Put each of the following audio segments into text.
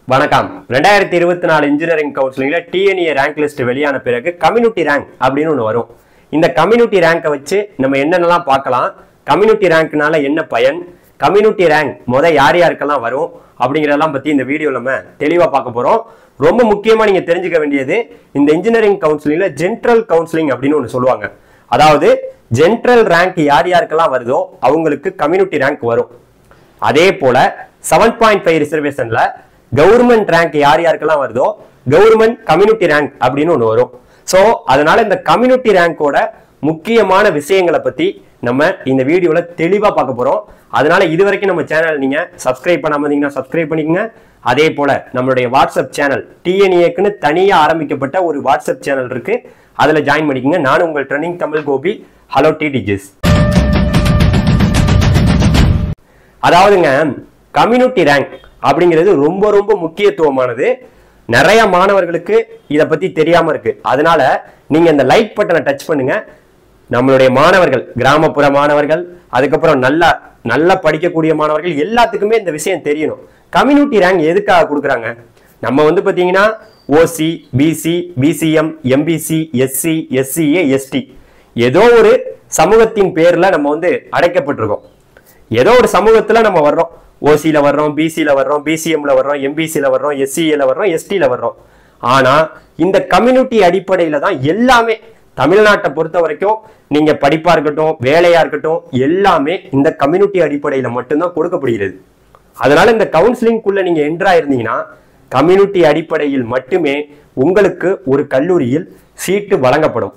வணக்கம் ரெண்டாயிரத்தி இருபத்தி நாலு இன்ஜினியரிங் கவுன்சிலிங்ல டிஎன்ஏ ரேங்க் லிஸ்ட் வெளியான பிறகு கம்யூனிட்டி ரேங்க் அப்படின்னு ஒன்று வரும் இந்த கம்யூனிட்டி ரேங்கை வச்சு நம்ம என்னென்னலாம் பார்க்கலாம் கம்யூனிட்டி ரேங்க்னால என்ன பயன் கம்யூனிட்டி ரேங்க் முத யார் யாருக்கெல்லாம் வரும் அப்படிங்கிறதெல்லாம் பத்தி இந்த வீடியோ நம்ம தெளிவாக பார்க்க போறோம் ரொம்ப முக்கியமா நீங்க தெரிஞ்சுக்க வேண்டியது இந்த இன்ஜினியரிங் கவுன்சிலிங்ல ஜென்ரல் கவுன்சிலிங் அப்படின்னு ஒன்று சொல்லுவாங்க அதாவது ஜென்ரல் ரேங்க் யார் யாருக்கெல்லாம் வருதோ அவங்களுக்கு கம்யூனிட்டி ரேங்க் வரும் அதே போல செவன் பாயிண்ட் ஃபைவ் ரிசர்வேஷன்ல கவர்மெண்ட் ரேங்க் யார் யாருக்கெல்லாம் வருதோ கவர்மெண்ட் கம்யூனிட்டி ரேங்க் அப்படின்னு ஒன்று வரும் ஸோ அதனால இந்த கம்யூனிட்டி ரேங்கோட முக்கியமான விஷயங்களை பத்தி நம்ம இந்த வீடியோல தெளிவா பார்க்க போறோம் அதனால இது வரைக்கும் நம்ம சேனல் நீங்க சப்ஸ்கிரைப் பண்ணாம இருந்தீங்கன்னா சப்ஸ்கிரைப் பண்ணிக்கங்க அதே போல நம்மளுடைய வாட்ஸ்அப் சேனல் டிஎன்ஏக்குன்னு தனியா ஆரம்பிக்கப்பட்ட ஒரு வாட்ஸ்அப் சேனல் இருக்கு அதுல ஜாயின் பண்ணிக்கங்க நான் உங்கள் ட்ரெண்டிங் தமிழ் கோபி ஹலோ டிடிஜிஸ் அதாவதுங்க கம்யூனிட்டி ரேங்க் அப்படிங்கிறது ரொம்ப ரொம்ப முக்கியத்துவமானது நிறைய மாணவர்களுக்கு இதை பத்தி தெரியாம இருக்கு அதனால நீங்க இந்த லைக் பட்டனை டச் பண்ணுங்க நம்மளுடைய மாணவர்கள் கிராமப்புற மாணவர்கள் அதுக்கப்புறம் நல்லா நல்லா படிக்கக்கூடிய மாணவர்கள் எல்லாத்துக்குமே இந்த விஷயம் தெரியணும் கம்யூனிட்டி ரேங்க் எதுக்காக கொடுக்குறாங்க நம்ம வந்து பாத்தீங்கன்னா OC BC BCM MBC SC SCA ST ஏதோ ஒரு சமூகத்தின் பேர்ல நம்ம வந்து அடைக்கப்பட்டிருக்கோம் ஏதோ ஒரு சமூகத்துல நம்ம வர்றோம் ஓசியில வர்றோம் பிசியில வர்றோம் பிசிஎம்ல வர்றோம் எம்பிசியில வர்றோம் எஸ்சிஏல வர்றோம் எஸ்டில வர்றோம் ஆனா இந்த கம்யூனிட்டி அடிப்படையில தான் எல்லாமே தமிழ்நாட்டை பொறுத்த வரைக்கும் நீங்க படிப்பா இருக்கட்டும் வேலையா இருக்கட்டும் எல்லாமே இந்த கம்யூனிட்டி அடிப்படையில மட்டும்தான் கொடுக்கப்படுகிறது அதனால இந்த கவுன்சிலிங்குள்ள நீங்க என்ட்ரா இருந்தீங்கன்னா கம்யூனிட்டி அடிப்படையில் மட்டுமே உங்களுக்கு ஒரு கல்லூரியில் சீட்டு வழங்கப்படும்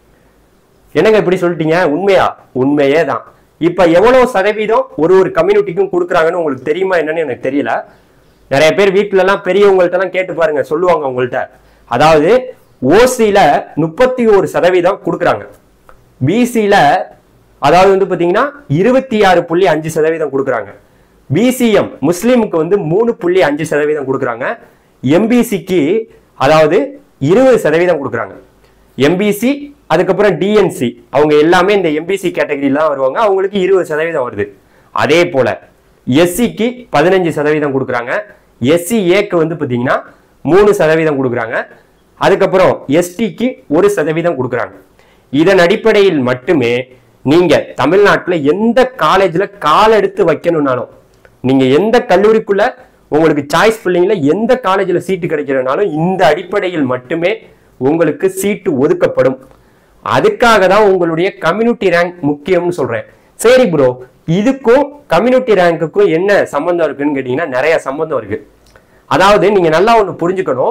என்னங்க இப்படி சொல்லிட்டீங்க உண்மையா உண்மையே தான் இப்ப எவ்வளவு சதவீதம் ஒரு ஒரு கம்யூனிட்டிக்கும் கொடுக்குறாங்கன்னு உங்களுக்கு தெரியுமா என்னன்னு எனக்கு தெரியல நிறைய பேர் வீட்டுல எல்லாம் பெரியவங்கள்ட்ட எல்லாம் கேட்டு பாருங்க சொல்லுவாங்க உங்கள்ட்ட அதாவது ஓசியில முப்பத்தி ஒரு சதவீதம் கொடுக்குறாங்க பிசியில அதாவது வந்து பாத்தீங்கன்னா இருபத்தி ஆறு புள்ளி அஞ்சு சதவீதம் கொடுக்குறாங்க பிசிஎம் முஸ்லீமுக்கு வந்து மூணு புள்ளி அஞ்சு சதவீதம் கொடுக்குறாங்க எம்பிசிக்கு அதாவது இருபது சதவீதம் கொடுக்குறாங்க எம்பிசி அதுக்கப்புறம் டிஎன்சி அவங்க எல்லாமே இந்த எம்பிசி கேட்டகரியில தான் வருவாங்க அவங்களுக்கு இருபது சதவீதம் வருது அதே போல எஸ்சிக்கு பதினஞ்சு சதவீதம் கொடுக்குறாங்க எஸ்சி ஏக்கு வந்து பார்த்தீங்கன்னா மூணு சதவீதம் கொடுக்குறாங்க அதுக்கப்புறம் எஸ்டிக்கு ஒரு சதவீதம் கொடுக்குறாங்க இதன் அடிப்படையில் மட்டுமே நீங்க தமிழ்நாட்டில் எந்த காலேஜ்ல கால் எடுத்து வைக்கணும்னாலும் நீங்க எந்த கல்லூரிக்குள்ள உங்களுக்கு சாய்ஸ் பிள்ளைங்கள எந்த காலேஜ்ல சீட்டு கிடைக்கிறனாலும் இந்த அடிப்படையில் மட்டுமே உங்களுக்கு சீட்டு ஒதுக்கப்படும் அதுக்காக தான் உங்களுடைய கம்யூனிட்டி ரேங்க் முக்கியம்னு சொல்றேன் சரி ப்ரோ இதுக்கும் கம்யூனிட்டி ரேங்க்குக்கும் என்ன சம்பந்தம் இருக்குன்னு கேட்டீங்கன்னா நிறைய சம்பந்தம் இருக்கு அதாவது நீங்க நல்லா ஒண்ணு புரிஞ்சுக்கணும்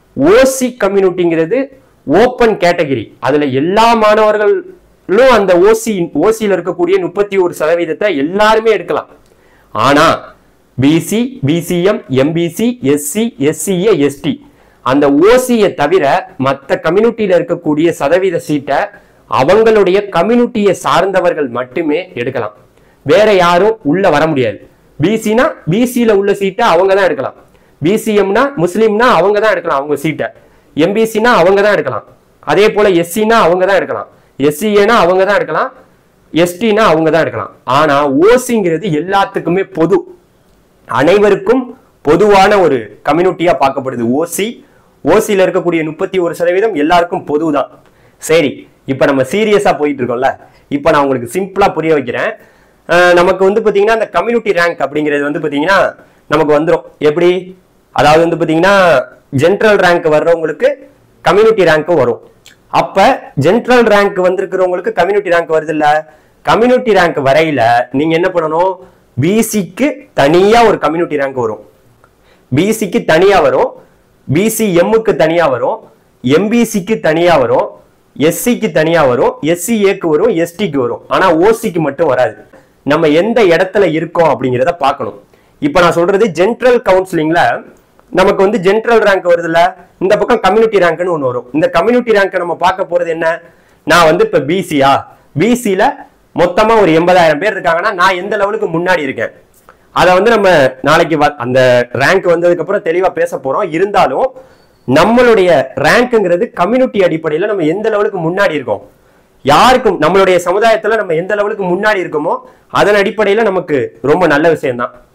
ஓசி கம்யூனிட்டிங்கிறது ஓப்பன் கேட்டகரி அதுல எல்லா மாணவர்களும் அந்த ஓசி ஓசியில் இருக்கக்கூடிய முப்பத்தி ஒரு சதவீதத்தை எல்லாருமே எடுக்கலாம் ஆனா BC BCM MBC SC SCA ST அந்த ஓசியை தவிர மற்ற கம்யூனிட்டியில இருக்கக்கூடிய சதவீத சீட்டை அவங்களுடைய கம்யூனிட்டியை சார்ந்தவர்கள் மட்டுமே எடுக்கலாம் வேற யாரும் உள்ள வர முடியாது பிசினா பிசியில உள்ள சீட்டை அவங்க தான் எடுக்கலாம் பிசிஎம்னா முஸ்லீம்னா அவங்க தான் எடுக்கலாம் அவங்க சீட்டை எம்பிசினா அவங்க தான் எடுக்கலாம் அதே போல எஸ்சினா அவங்க தான் எடுக்கலாம் எஸ்சிஏனா அவங்க தான் எடுக்கலாம் எஸ்டினா அவங்க தான் எடுக்கலாம் ஆனா ஓசிங்கிறது எல்லாத்துக்குமே பொது அனைவருக்கும் பொதுவான ஒரு கம்யூனிட்டியா பார்க்கப்படுது ஓசி ஓசியில இருக்கக்கூடிய முப்பத்தி ஒரு சதவீதம் எல்லாருக்கும் பொதுதான் சரி இப்ப நம்ம சீரியஸா போயிட்டு இருக்கோம்ல இப்ப நான் உங்களுக்கு சிம்பிளா புரிய வைக்கிறேன் அஹ் நமக்கு வந்து பாத்தீங்கன்னா அந்த கம்யூனிட்டி ரேங்க் அப்படிங்கிறது வந்து பாத்தீங்கன்னா நமக்கு வந்துடும் எப்படி அதாவது வந்து பாத்தீங்கன்னா ஜென்ரல் ரேங்க் வர்றவங்களுக்கு கம்யூனிட்டி ரேங்க்கும் வரும் அப்ப ஜென்ரல் ரேங்க் வந்திருக்கிறவங்களுக்கு கம்யூனிட்டி ரேங்க் வருது இல்ல கம்யூனிட்டி ரேங்க் வரையில நீங்க என்ன பண்ணணும் பிசிக்கு தனியா ஒரு கம்யூனிட்டி ரேங்க் வரும் பிசிக்கு தனியா வரும் பிசி எம்முக்கு தனியா வரும் எம்பிசிக்கு தனியா வரும் எஸ்சிக்கு தனியா வரும் எஸ்சிஏக்கு வரும் எஸ்டிக்கு வரும் ஆனா ஓசிக்கு மட்டும் வராது நம்ம எந்த இடத்துல இருக்கோம் அப்படிங்கிறத பார்க்கணும் இப்போ நான் சொல்றது ஜென்ரல் கவுன்சிலிங்ல நமக்கு வந்து ஜென்ரல் ரேங்க் வருதுல்ல இந்த பக்கம் கம்யூனிட்டி ரேங்க்னு ஒன்று வரும் இந்த கம்யூனிட்டி ரேங்க் நம்ம பார்க்க போறது என்ன நான் வந்து இப்ப பிசியா பிசியில மொத்தமா ஒரு எண்பதாயிரம் பேர் இருக்காங்கன்னா நான் எந்த லெவலுக்கு முன்னாடி இருக்கேன் அதை வந்து நம்ம நாளைக்கு வ- அந்த ரேங்க் வந்ததுக்கு அப்புறம் தெளிவா பேச போறோம் இருந்தாலும் நம்மளுடைய ரேங்க்ங்கிறது கம்யூனிட்டி அடிப்படையில நம்ம எந்த லெவலுக்கு முன்னாடி இருக்கோம் யாருக்கும் நம்மளுடைய சமுதாயத்துல நம்ம எந்த லெவலுக்கு முன்னாடி இருக்கோமோ அதன் அடிப்படையில நமக்கு ரொம்ப நல்ல விஷயம்தான்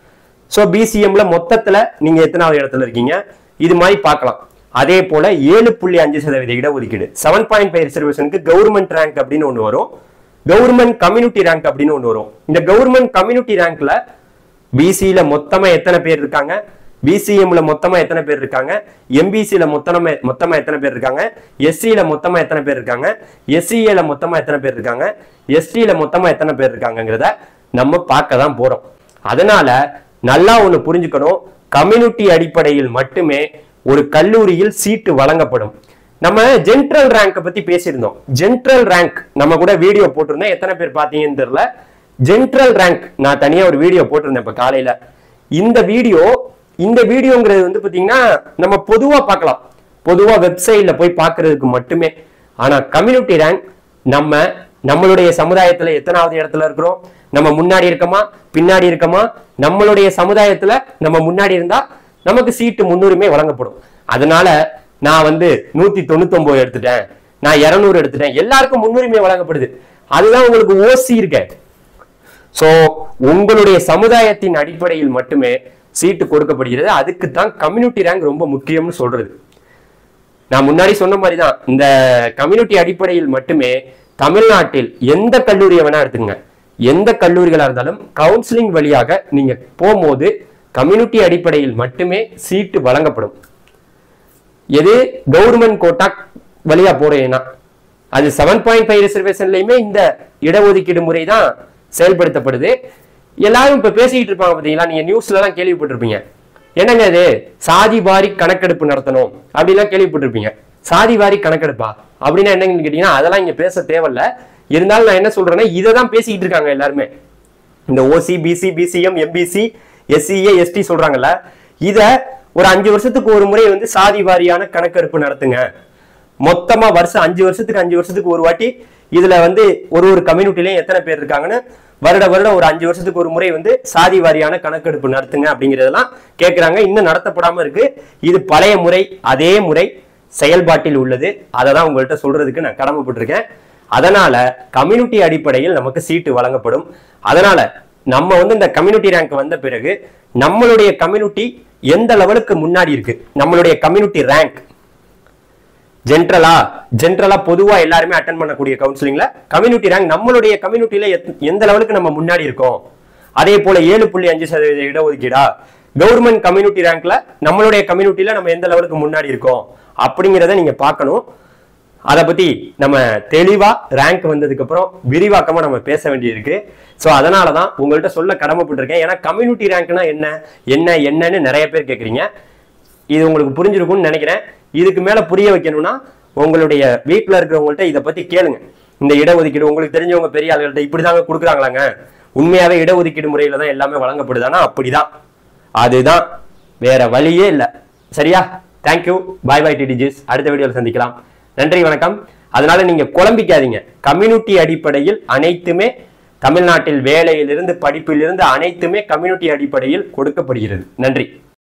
ஸோ பிசிஎம்ல மொத்தத்துல நீங்க எத்தனாவது இடத்துல இருக்கீங்க இது மாதிரி பார்க்கலாம் அதே போல ஏழு புள்ளி அஞ்சு சதவீத இடஒதுக்கீடு செவன் பாயிண்ட் ஃபைவ் ரிசர்வேஷனுக்கு கவர்மெண்ட் ரேங்க் அப்படின்னு ஒன்று வரும் கவர்மெண்ட் கம்யூனிட்டி ரேங்க் அப்படின்னு ஒன்று வரும் இந்த கவர்மெண்ட் கம்யூனிட்டி ரேங்க்ல பிசியில மொத்தமா எத்தனை பேர் இருக்காங்க பிசிஎம்ல மொத்தமா எத்தனை பேர் இருக்காங்க எம்பிசியில மொத்தமா மொத்தமா எத்தனை பேர் இருக்காங்க எஸ்சியில மொத்தமா எத்தனை பேர் இருக்காங்க எஸ்சிஏல மொத்தமா எத்தனை பேர் இருக்காங்க எஸ்டியில மொத்தமா எத்தனை பேர் இருக்காங்கங்கிறத நம்ம பார்க்க தான் போறோம் அதனால நல்லா ஒண்ணு புரிஞ்சுக்கணும் கம்யூனிட்டி அடிப்படையில் மட்டுமே ஒரு கல்லூரியில் சீட்டு வழங்கப்படும் நம்ம ஜென்ட்ரல் ரேங்கை பத்தி பேசியிருந்தோம் ஜென்ட்ரல் ரேங்க் நம்ம கூட வீடியோ போட்டிருந்தோம் எத்தனை பேர் பார்த்தீங்கன்னு தெரியல ஜென்ட்ரல் ரேங்க் நான் தனியா ஒரு வீடியோ போட்டிருந்தேன் இப்ப காலையில இந்த வீடியோ இந்த வீடியோங்கிறது வந்து பாத்தீங்கன்னா நம்ம பொதுவா பார்க்கலாம் பொதுவா வெப்சைட்ல போய் பார்க்கிறதுக்கு மட்டுமே ஆனா கம்யூனிட்டி ரேங்க் நம்ம நம்மளுடைய சமுதாயத்துல எத்தனாவது இடத்துல இருக்கிறோம் நம்ம முன்னாடி இருக்கோமா பின்னாடி இருக்கோமா நம்மளுடைய சமுதாயத்துல நம்ம முன்னாடி இருந்தா நமக்கு சீட்டு முன்னுரிமை வழங்கப்படும் அதனால நான் வந்து நூத்தி தொண்ணூத்தி எடுத்துட்டேன் நான் இருநூறு எடுத்துட்டேன் எல்லாருக்கும் முன்னுரிமை வழங்கப்படுது அதுதான் உங்களுக்கு ஓசி இருக்க சோ உங்களுடைய சமுதாயத்தின் அடிப்படையில் மட்டுமே சீட்டு கொடுக்கப்படுகிறது அதுக்கு தான் கம்யூனிட்டி ரேங்க் ரொம்ப முக்கியம்னு சொல்றது நான் முன்னாடி சொன்ன மாதிரி தான் இந்த கம்யூனிட்டி அடிப்படையில் மட்டுமே தமிழ்நாட்டில் எந்த கல்லூரியை வேணா எடுத்துங்க எந்த கல்லூரிகளா இருந்தாலும் கவுன்சிலிங் வழியாக நீங்க போகும்போது கம்யூனிட்டி அடிப்படையில் மட்டுமே சீட்டு வழங்கப்படும் எது கவர்மெண்ட் கோட்டா வழியா போறீங்கன்னா அது செவன் பாயிண்ட் ஃபைவ் ரிசர்வேஷன்லயுமே இந்த இடஒதுக்கீடு முறை தான் செயல்படுத்தப்படுது எல்லாரும் இப்ப பேசிக்கிட்டு இருப்பாங்க பாத்தீங்களா நீங்க நியூஸ்ல எல்லாம் கேள்விப்பட்டிருப்பீங்க என்னங்க இது சாதி வாரி கணக்கெடுப்பு நடத்தணும் அப்படிலாம் கேள்விப்பட்டிருப்பீங்க சாதி வாரி கணக்கெடுப்பா அப்படின்னா என்னன்னு கேட்டீங்கன்னா அதெல்லாம் இங்க பேச தேவையில்ல இருந்தாலும் நான் என்ன சொல்றேன்னா இதை தான் பேசிக்கிட்டு இருக்காங்க எல்லாருமே இந்த OC BC BCM MBC SCA ST சொல்றாங்கல்ல இத ஒரு அஞ்சு வருஷத்துக்கு ஒரு முறை வந்து சாதி வாரியான கணக்கெடுப்பு நடத்துங்க மொத்தமா வருஷம் அஞ்சு வருஷத்துக்கு அஞ்சு வருஷத்துக்கு ஒரு வாட்டி இதுல வந்து ஒரு ஒரு கம்யூனிட்டிலையும் எத்தனை பேர் இருக்காங்கன்னு வருட வருடம் ஒரு அஞ்சு வருஷத்துக்கு ஒரு முறை வந்து சாதி வாரியான கணக்கெடுப்பு நடத்துங்க அப்படிங்கறதெல்லாம் கேட்கறாங்க இன்னும் நடத்தப்படாம இருக்கு இது பழைய முறை அதே முறை செயல்பாட்டில் உள்ளது அதை தான் உங்கள்கிட்ட சொல்றதுக்கு நான் கடமைப்பட்டிருக்கேன் அதனால கம்யூனிட்டி அடிப்படையில் நமக்கு சீட்டு வழங்கப்படும் அதனால நம்ம வந்து இந்த கம்யூனிட்டி ரேங்க் வந்த பிறகு நம்மளுடைய கம்யூனிட்டி எந்த லெவலுக்கு முன்னாடி இருக்கு நம்மளுடைய கம்யூனிட்டி ரேங்க் ஜென்ரலா ஜென்ரலா பொதுவா எல்லாருமே அட்டன் பண்ணக்கூடிய கவுன்சிலிங்ல கம்யூனிட்டி ரேங்க் நம்மளுடைய கம்யூனிட்டியில எந்த லெவலுக்கு நம்ம முன்னாடி இருக்கோம் அதே போல ஏழு புள்ளி அஞ்சு சதவீத இடஒதுக்கீடா கவர்மெண்ட் கம்யூனிட்டி ரேங்க்ல நம்மளுடைய கம்யூனிட்டியில நம்ம எந்த லெவலுக்கு முன்னாடி இருக்கோம் அப்படிங்கிறத நீங்க பார்க்கணும் அதை பத்தி நம்ம தெளிவா ரேங்க் வந்ததுக்கு அப்புறம் விரிவாக்கமா நம்ம பேச வேண்டியிருக்கு ஸோ அதனால தான் உங்கள்கிட்ட சொல்ல கடமைப்பட்டிருக்கேன் ஏன்னா கம்யூனிட்டி ரேங்க்னா என்ன என்ன என்னன்னு நிறைய பேர் கேட்குறீங்க இது உங்களுக்கு புரிஞ்சிருக்கும்னு நினைக்கிறேன் இதுக்கு மேல புரிய வைக்கணும்னா உங்களுடைய வீட்டில் இருக்கிறவங்கள்ட்ட இதை பத்தி கேளுங்க இந்த இடஒதுக்கீடு உங்களுக்கு தெரிஞ்சவங்க பெரிய ஆளுகள்ட்ட இப்படிதாங்க கொடுக்குறாங்களாங்க உண்மையாவே இடஒதுக்கீடு முறையில தான் எல்லாமே வழங்கப்படுதானா அப்படிதான் அதுதான் வேற வழியே இல்லை சரியா தேங்க்யூ பாய் பாய் டிடிஜிஸ் அடுத்த வீடியோவில் சந்திக்கலாம் நன்றி வணக்கம் அதனால நீங்க குழம்பிக்காதீங்க கம்யூனிட்டி அடிப்படையில் அனைத்துமே தமிழ்நாட்டில் வேலையிலிருந்து படிப்பிலிருந்து அனைத்துமே கம்யூனிட்டி அடிப்படையில் கொடுக்கப்படுகிறது நன்றி